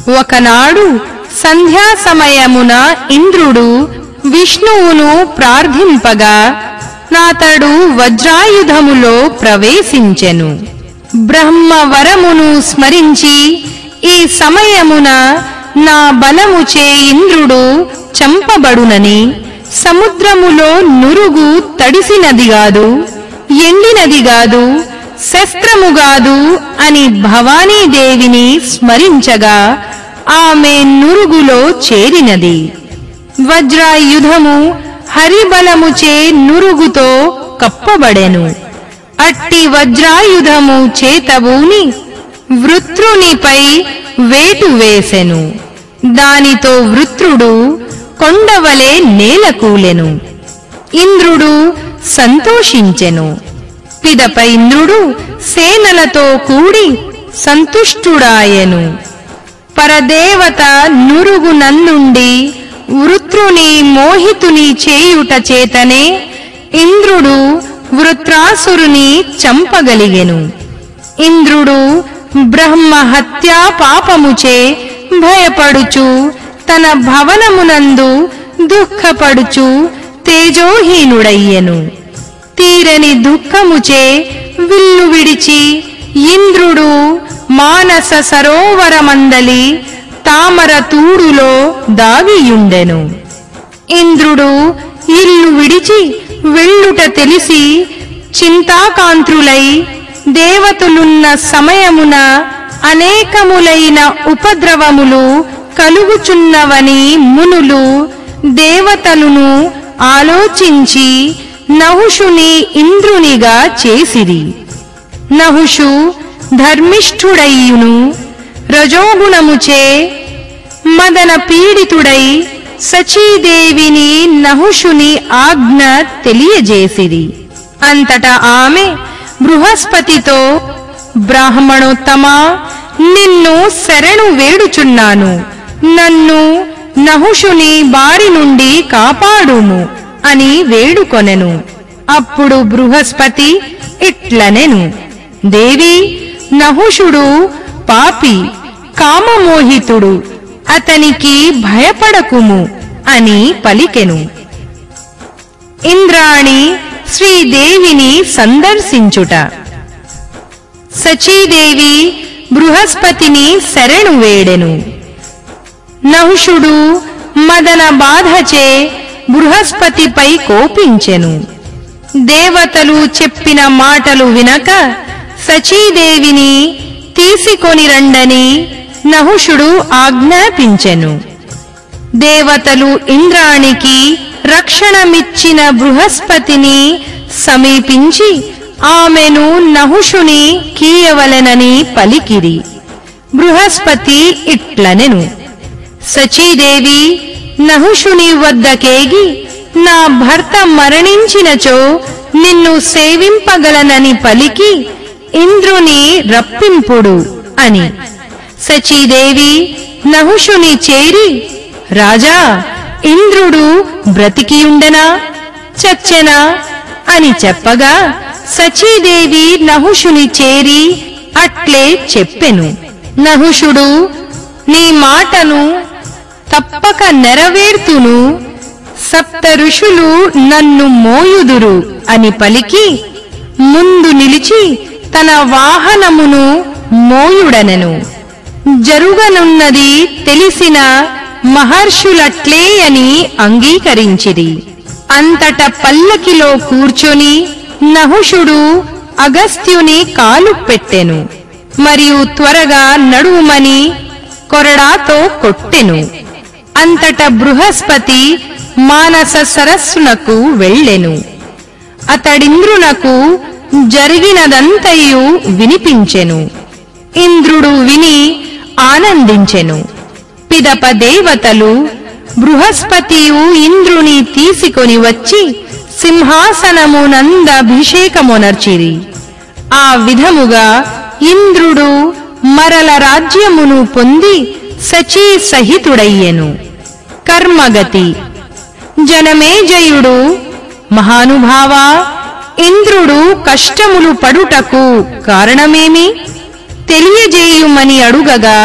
ఒకనాడు సంధ్యా సమయమున ఇంద్రుడు విష్ణువును ప్రార్థింపగా నాతడు వజ్రాయుధములో ప్రవేశించెను బ్రహ్మవరమును స్మరించి ఈ సమయమున నా బలముచే ఇంద్రుడు చంపబడునని సముద్రములో నురుగు తడిసినదిగాదు ఎండినదిగాదు శస్త్రముగాదు అని భవానీదేవిని స్మరించగా ఆమె నురుగులో చేరినది వజ్రాయుధము హరిబలముచే నురుగుతో కప్పబడెను అట్టి వజ్రాయుధము చేతబూని వృత్రునిపై వేటు వేసెను దానితో వృత్రుడు కొండవలే నేలకూలెను ఇంద్రుడు సంతోషించెను పిదప ఇంద్రుడు సేనలతో కూడి సంతుష్టుడాయెను పరదేవత నురుగు నందుండి వృత్రుని మోహితుని చేయుట చేతనే ఇంద్రుడు వృత్రాసురుని చంపగలిగెను ఇంద్రుడు బ్రహ్మ హత్యా పాపముచే భయపడుచు తన భవనమునందు దుఃఖపడుచు తేజోహీనుడయ్యెను తీరని దుఃఖముచే విల్లు విడిచి ఇంద్రుడు మానస సరోవరమందలి తామర తూడులో దాగియుండెను ఇంద్రుడు ఇల్లు విడిచి వెళ్ళుట తెలిసి చింతాకాంత్రులై దేవతలున్న సమయమున అనేకములైన ఉపద్రవములు కలుగుచున్నవని మునులు దేవతలును ఆలోచించి నహుషుని ఇంద్రునిగా చేసిరి నహుషు ధర్మిష్ఠుడయ్యును రజోగుణముచే మదన పీడితుడై సచీదేవిని నహుషుని ఆజ్ఞ తెలియజేసిరి అంతటా ఆమె బృహస్పతితో బ్రాహ్మణోత్తమా నిన్ను శరణు వేడుచున్నాను నన్ను నహుషుని బారి నుండి కాపాడుము అని వేడుకొనెను అప్పుడు బృహస్పతి ఇట్లనెను దేవి నహుషుడు పాపి కామమోహితుడు అతనికి భయపడకుము అని పలికెను ఇంద్రాణి శ్రీదేవిని సందర్శించుట సచీదేవి బృహస్పతిని శరణు వేడెను నహుషుడు మదన బాధచే బృహస్పతిపై కోపించెను దేవతలు చెప్పిన మాటలు వినక సచీదేవిని తీసుకొని రండని నహుషుడు ఆజ్ఞాపించెను దేవతలు ఇంద్రానికి రక్షణమిచ్చిన బృహస్పతిని సమీపించి ఆమెను నహుషుని కీయవలెనని పలికిరి బృహస్పతి ఇట్లనెను సచీదేవి నహుషుని వద్దకేగి నా భర్త మరణించినచో నిన్ను సేవింపగలనని పలికి ఇంద్రుని రప్పింపుడు అని సచీదేవి నహుషుని చేరి రాజా ఇంద్రుడు బ్రతికియుండెనా చచ్చెనా అని చెప్పగా సచీదేవి నహుషుని చేరి అట్లే చెప్పెను నహుషుడు నీ మాటను తప్పక నెరవేర్తును సప్త ఋషులు నన్ను మోయుదురు అని పలికి ముందు నిలిచి తన వాహనమును మోయుడనెను జరుగనున్నది తెలిసిన మహర్షులట్లే అని అంగీకరించిరి అంతట పల్లకిలో కూర్చొని నహుషుడు అగస్త్యుని కాలు పెట్టెను మరియు త్వరగా నడుమని కొరడాతో కొట్టెను అంతట బృహస్పతి మానస సరస్సునకు వెళ్ళెను అతడింద్రునకు జరిగినదంతయు వినిపించెను ఇంద్రుడు విని ఆనందించెను పిదప దేవతలు బృహస్పతియు ఇంద్రుని తీసుకొని వచ్చి సింహాసనమునందభిషేకమునర్చిరి ఆ విధముగా ఇంద్రుడు మరల రాజ్యమును పొంది సచీ సహితుడయ్యెను కర్మగతి జనమేజయుడు మహానుభావా ఇంద్రుడు కష్టములు పడుటకు కారణమేమి తెలియజేయుమని అడుగగా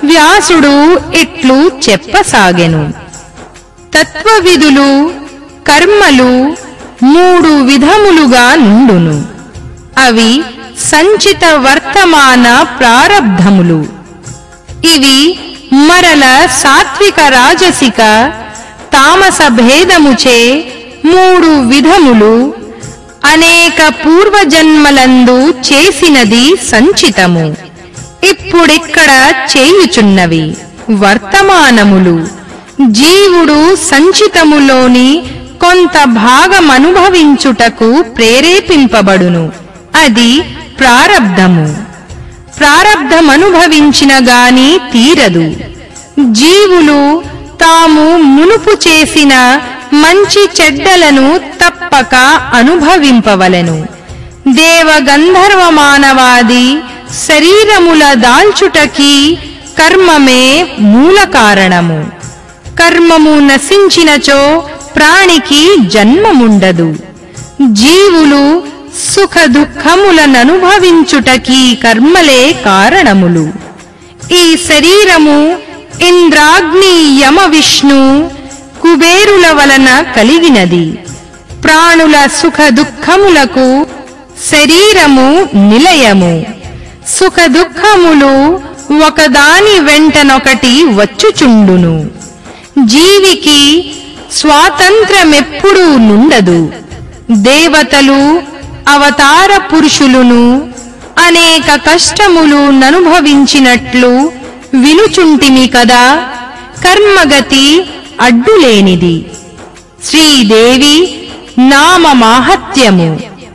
వ్యాసుడు ఇట్లు చెప్పసాగెను తత్వవిధులు కర్మలు మూడు విధములుగా నుండును అవి సంచిత వర్తమాన ప్రారబ్ధములు ఇవి మరల సాత్విక రాజసిక తామస భేదముచే మూడు విధములు అనేక పూర్వజన్మలందు చేసినది సంచితము ఇప్పుడిక్కడ చేయుచున్నవి వర్తమానములు జీవుడు సంచితములోని కొంత భాగమనుభవించుటకు ప్రేరేపింపబడును అది ప్రారబ్ధము ప్రారబ్ధమనుభవించిన గాని తీరదు జీవులు తాము మునుపు చేసిన మంచి చెడ్డలను తప్పక అనుభవింపవలెను దేవగంధర్వ మానవాది శరీరముల దాల్చుటకి కర్మమే మూల కారణము కర్మము నశించినచో ప్రాణికి జన్మముండదు జీవులు సుఖ దుఃఖములననుభవించుటకి కర్మలే కారణములు ఈ శరీరము ఇంద్రాగ్ని యమ విష్ణు కుబేరుల వలన కలిగినది ప్రాణుల సుఖ దుఃఖములకు శరీరము నిలయము సుఖ దుఃఖములు ఒకదాని వెంటనొకటి వచ్చుచుండును జీవికి స్వాతంత్రమెప్పుడూ నుండదు దేవతలు అవతార పురుషులును అనేక కష్టములు ననుభవించినట్లు వినుచుంటిమి కదా కర్మగతి అడ్డులేనిది శ్రీదేవి నామ మాహత్యము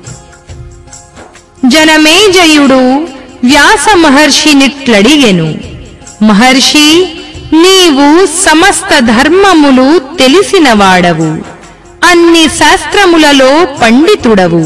జనమేజయుడు వ్యాస మహర్షినిట్లడిగెను మహర్షి నీవు సమస్త ధర్మములు తెలిసినవాడవు అన్ని శాస్త్రములలో పండితుడవు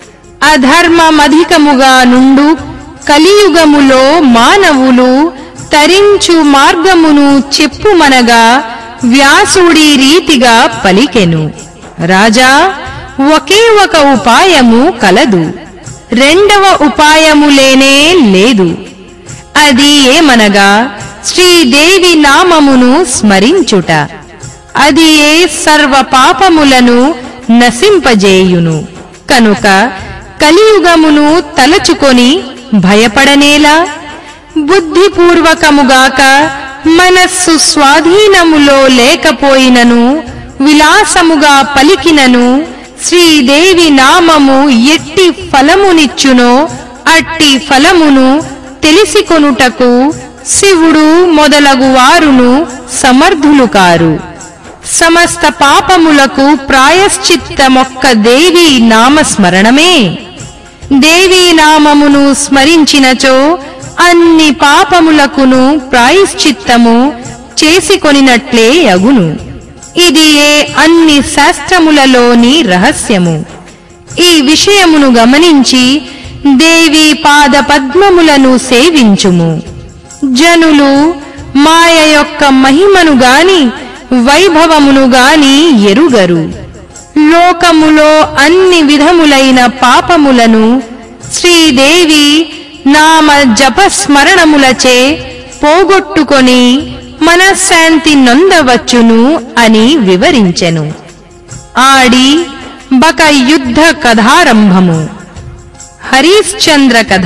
అధర్మమధికముగా నుండు కలియుగములో మానవులు తరించు మార్గమును చెప్పుమనగా వ్యాసుడి రీతిగా పలికెను రాజా ఒకే ఒక ఉపాయము కలదు రెండవ ఉపాయము లేనే లేదు అది ఏమనగా శ్రీదేవి నామమును స్మరించుట అది ఏ సర్వ పాపములను నశింపజేయును కనుక కలియుగమును తలచుకొని భయపడనేలా బుద్ధిపూర్వకముగాక మనస్సు స్వాధీనములో లేకపోయినను విలాసముగా పలికినను శ్రీదేవి నామము ఎట్టి ఫలమునిచ్చునో అట్టి ఫలమును తెలిసికొనుటకు శివుడు మొదలగు వారును సమర్థులు కారు సమస్త పాపములకు ప్రాయశ్చిత్తమొక్క దేవి నామస్మరణమే దేవీ నామమును స్మరించినచో అన్ని పాపములకును ప్రాయశ్చిత్తము చేసికొనినట్లే అగును ఇది ఏ అన్ని శాస్త్రములలోని రహస్యము ఈ విషయమును గమనించి దేవి పాద పద్మములను సేవించుము జనులు మాయ యొక్క మహిమను గాని వైభవమును గాని ఎరుగరు లోకములో అన్ని విధములైన పాపములను శ్రీదేవి నామ జపస్మరణములచే పోగొట్టుకొని మనశ్శాంతి నొందవచ్చును అని వివరించెను ఆడి బక యుద్ధ కథారంభము హరిశ్చంద్ర కథ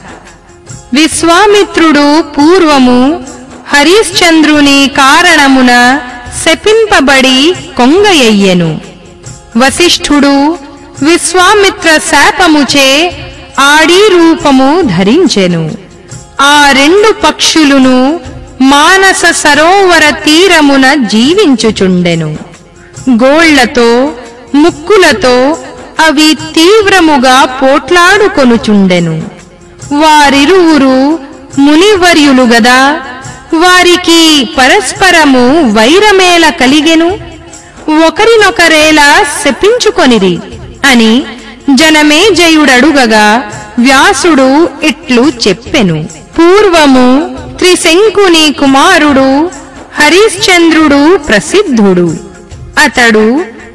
విశ్వామిత్రుడు పూర్వము హరిశ్చంద్రుని కారణమున శపింపబడి కొంగయ్యెను వశిష్ఠుడు విశ్వామిత్ర శాపముచే ఆడీ రూపము ధరించెను ఆ రెండు పక్షులును మానస సరోవర తీరమున జీవించుచుండెను గోళ్లతో ముక్కులతో అవి తీవ్రముగా పోట్లాడుకొనుచుండెను వారిరువురు మునివర్యులు గదా వారికి పరస్పరము వైరమేల కలిగెను ఒకరినొకరేలా శపించుకొనిరి అని జనమేజయుడడుగగా వ్యాసుడు ఇట్లు చెప్పెను పూర్వము త్రిశంకుని కుమారుడు హరిశ్చంద్రుడు ప్రసిద్ధుడు అతడు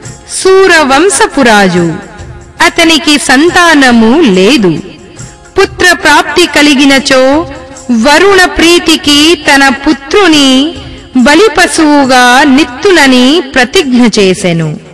సూరవంశపురాజు అతనికి సంతానము లేదు పుత్ర ప్రాప్తి కలిగినచో వరుణ ప్రీతికి తన పుత్రుని బలిపశువుగా నిత్తునని ప్రతిజ్ఞ చేసెను